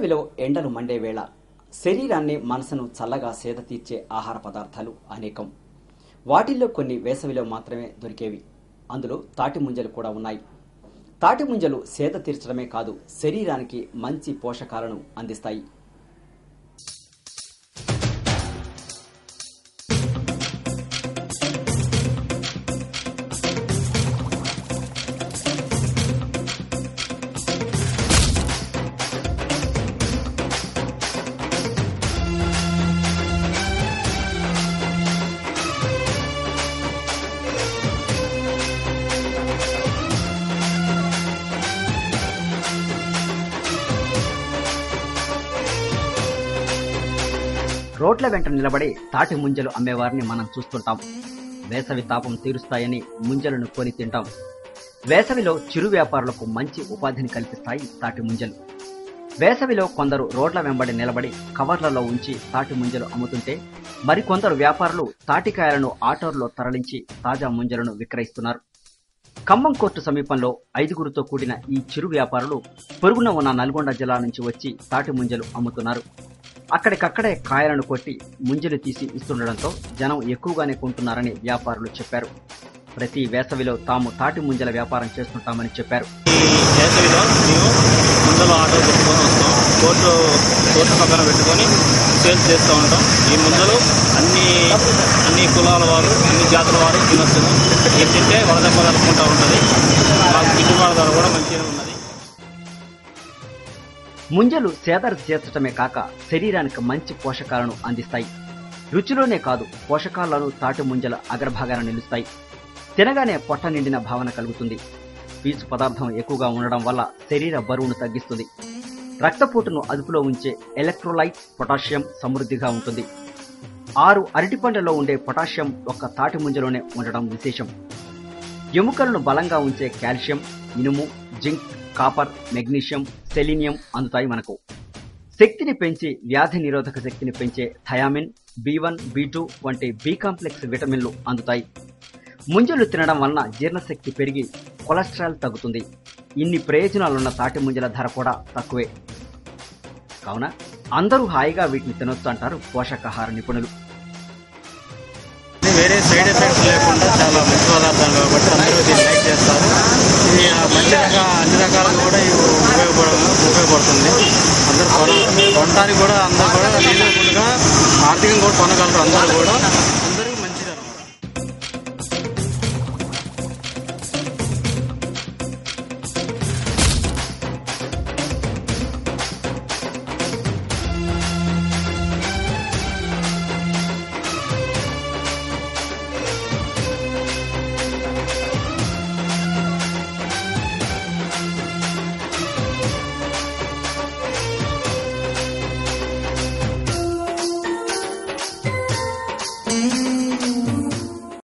వేసవిలో ఎండలు మండే వేళ శరీరాన్ని మనసును చల్లగా సేద తీర్చే ఆహార పదార్థాలు అనేకం వాటిల్లో కొన్ని వేసవిలో మాత్రమే దొరికేవి అందులో తాటి ముంజలు కూడా ఉన్నాయి తాటి ముంజలు సేద తీర్చడమే కాదు శరీరానికి మంచి పోషకాలను అందిస్తాయి రోడ్ల వెంట నిలబడి తాటి ముంజలు అమ్మేవారిని మనం చూస్తుంటాం వేసవి తాపం తీరుస్తాయని ముంజలను కొని తింటాం వేసవిలో చిరు వ్యాపారులకు మంచి ఉపాధిని కల్పిస్తాయి తాటి ముంజలు వేసవిలో కొందరు రోడ్ల వెంబడి నిలబడి కవర్లలో ఉంచి తాటి ముంజలు అమ్ముతుంటే మరికొందరు వ్యాపారులు తాటికాయలను ఆటోల్లో తరలించి తాజా ముంజలను విక్రయిస్తున్నారు ఖమ్మం కోర్టు సమీపంలో ఐదుగురితో కూడిన ఈ చిరు వ్యాపారులు పొరుగున ఉన్న నల్గొండ జిల్లా నుంచి వచ్చి తాటి ముంజలు అమ్ముతున్నారు అక్కడికక్కడే కాయలను కొట్టి ముంజలు తీసి ఇస్తుండడంతో జనం ఎక్కువగానే కొంటున్నారని వ్యాపారులు చెప్పారు ప్రతి వేసవిలో తాము తాటి ముంజల వ్యాపారం చేస్తుంటామని చెప్పారు వేసవిలో మేము ముందలో ఆటో పెట్టుకొని వస్తాం కోర్టు కోర్టు పక్కన పెట్టుకొని సేల్స్ చేస్తూ ఉంటాం ఈ ముందలు అన్ని అన్ని కులాల వారు అన్ని జాతుల వారు తినొచ్చు ఇది తింటే వరదెబ్బ తలుపుకుంటూ ఉంటుంది మాకు గిట్టుబాటు ధర కూడా మంచిగా ఉన్నది ముంజలు సేదర చేర్చడమే కాక శరీరానికి మంచి పోషకాలను అందిస్తాయి రుచిలోనే కాదు పోషకాలను తాటి ముంజల అగ్రభాగాన నిలుస్తాయి తినగానే పొట్ట నిండిన భావన కలుగుతుంది పీచు పదార్థం ఎక్కువగా ఉండడం వల్ల శరీర బరువును తగ్గిస్తుంది రక్తపోటును అదుపులో ఉంచే ఎలక్ట్రోలైట్ పొటాషియం సమృద్ధిగా ఉంటుంది ఆరు అరటిపండ్లలో ఉండే పొటాషియం ఒక్క తాటి ముంజలోనే ఉండడం విశేషం ఎముకలను బలంగా ఉంచే కాల్షియం ఇనుము జింక్ కాపర్ మెగ్నీషియం సెలీనియం అందుతాయి మనకు శక్తిని పెంచి వ్యాధి నిరోధక శక్తిని పెంచే thiamine B one B two వంటి బి కాంప్లెక్స్ విటమిన్లు అందుతాయి ముంజలు తినడం వలన జీర్ణశక్తి పెరిగి కొలెస్ట్రాల్ తగ్గుతుంది ఇన్ని ప్రయోజనాలున్న తాటి ముంజల ధర కూడా తక్కువే కావున అందరూ హాయిగా వీటిని తినొచ్చు అంటారు పోషకాహార నిపుణులు ఇది వేరే సైడ్ ఎఫెక్ట్స్ లేకుండా చాలా మంచి పదార్థాలు కాబట్టి అందరూ దీన్ని లైక్ చేస్తారు ఇది మంచి రకాల అన్ని రకాలుగా కూడా ఇవి ఉపయోగపడ ఉపయోగపడుతుంది అందరూ కొన కొనడానికి కూడా అందరూ కూడా రీజనబుల్గా ఆర్థికంగా కూడా కొనగలరు అందరూ కూడా